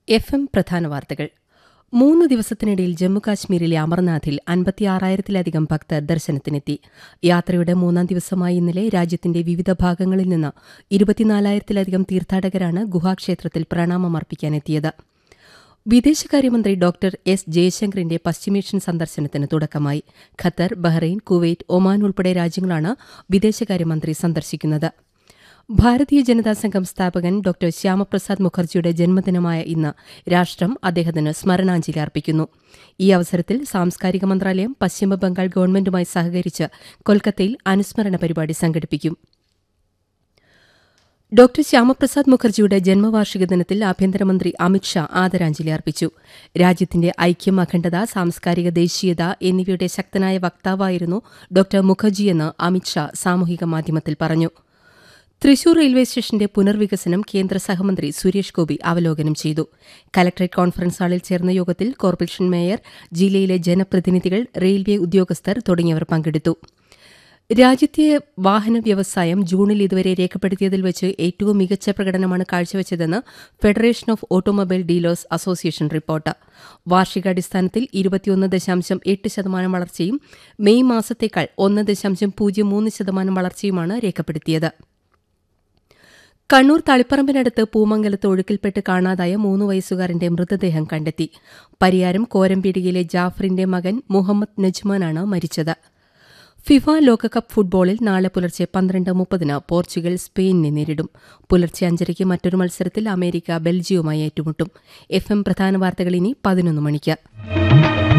F M പ്രധാന വാർത്തകൾ മൂന്ന് ദിവസത്തിനിടയിൽ ജമ്മുകാശ്മീരിലെ അമർനാഥിൽ അൻപത്തിയാറായിരത്തിലധികം ഭക്തർ ദർശനത്തിനെത്തി യാത്രയുടെ മൂന്നാം ദിവസമായ ഇന്നലെ രാജ്യത്തിന്റെ വിവിധ ഭാഗങ്ങളിൽ നിന്ന് ഇരുപത്തിനാലായിരത്തിലധികം തീർത്ഥാടകരാണ് ഗുഹാക്ഷേത്രത്തിൽ പ്രണാമമർപ്പിക്കാനെത്തിയത് വിദേശകാര്യമന്ത്രി ഡോക്ടർ എസ് ജയശങ്കറിന്റെ പശ്ചിമേഷ്യൻ സന്ദർശനത്തിന് തുടക്കമായി ഖത്തർ ബഹ്റൈൻ കുവൈറ്റ് ഒമാൻ ഉൾപ്പെടെ രാജ്യങ്ങളാണ് വിദേശകാര്യമന്ത്രി സന്ദർശിക്കുന്നത് ഭാരതീയ ജനതാ സംഘം സ്ഥാപകൻ ഡോക്ടർ ശ്യാമപ്രസാദ് മുഖർജിയുടെ ജന്മദിനമായ ഇന്ന് രാഷ്ട്രം അദ്ദേഹത്തിന് സ്മരണാഞ്ജലി അർപ്പിക്കുന്നു ഈ അവസരത്തിൽ സാംസ്കാരിക മന്ത്രാലയം പശ്ചിമബംഗാൾ ഗവൺമെന്റുമായി സഹകരിച്ച് കൊൽക്കത്തയിൽ അനുസ്മരണ പരിപാടി സംഘടിപ്പിക്കും ഡോക്ടർ ശ്യാമപ്രസാദ് മുഖർജിയുടെ ജന്മവാർഷിക ദിനത്തിൽ ആഭ്യന്തരമന്ത്രി അമിത്ഷാ ആദരാഞ്ജലി അർപ്പിച്ചു രാജ്യത്തിന്റെ ഐക്യം അഖണ്ഡത സാംസ്കാരിക ദേശീയത എന്നിവയുടെ ശക്തനായ വക്താവായിരുന്നു ഡോക്ടർ മുഖർജിയെന്ന് അമിത്ഷാ സാമൂഹിക മാധ്യമത്തിൽ പറഞ്ഞു തൃശൂർ റെയിൽവേ സ്റ്റേഷന്റെ പുനർവികസനം കേന്ദ്ര സഹമന്ത്രി സുരേഷ് ഗോപി അവലോകനം ചെയ്തു കലക്ടറേറ്റ് കോൺഫറൻസ് ഹാളിൽ ചേർന്ന യോഗത്തിൽ കോർപ്പറേഷൻ മേയർ ജില്ലയിലെ ജനപ്രതിനിധികൾ റെയിൽവേ ഉദ്യോഗസ്ഥർ തുടങ്ങിയവർ പങ്കെടുത്തു രാജ്യത്തെ വാഹന വ്യവസായം ജൂണിൽ ഇതുവരെ രേഖപ്പെടുത്തിയതിൽ വെച്ച് ഏറ്റവും മികച്ച പ്രകടനമാണ് കാഴ്ചവെച്ചതെന്ന് federation of automobile dealers association report വാർഷികാടിസ്ഥാനത്തിൽ ഇരുപത്തിയൊന്ന് ദശാംശം എട്ട് ശതമാനം വളർച്ചയും മെയ് മാസത്തേക്കാൾ ഒന്ന് ദശാംശം പൂജ്യം മൂന്ന് ശതമാനം വളർച്ചയുമാണ് രേഖപ്പെടുത്തിയത് കണ്ണൂർ തളിപ്പറമ്പിനടുത്ത് പൂമംഗലത്ത് ഒഴുക്കിൽപ്പെട്ട് കാണാതായ മൂന്ന് വയസ്സുകാരന്റെ മൃതദേഹം കണ്ടെത്തി പരിയാരം കോരമ്പീടികയിലെ ജാഫറിന്റെ മകൻ മുഹമ്മദ് നജ്മാനാണ് മരിച്ചത് ഫിഫ ലോകകപ്പ് ഫുട്ബോളിൽ നാളെ പുലർച്ചെ പന്ത്രണ്ട് മുപ്പതിന് പോർച്ചുഗൽ സ്പെയിനിനെ നേരിടും പുലർച്ചെ അഞ്ചരയ്ക്ക് മറ്റൊരു മത്സരത്തിൽ അമേരിക്ക ബെൽജിയവുമായി ഏറ്റുമുട്ടും എഫ് എം പ്രധാന വാർത്തകൾ ഇനി പതിനൊന്ന് മണിക്ക്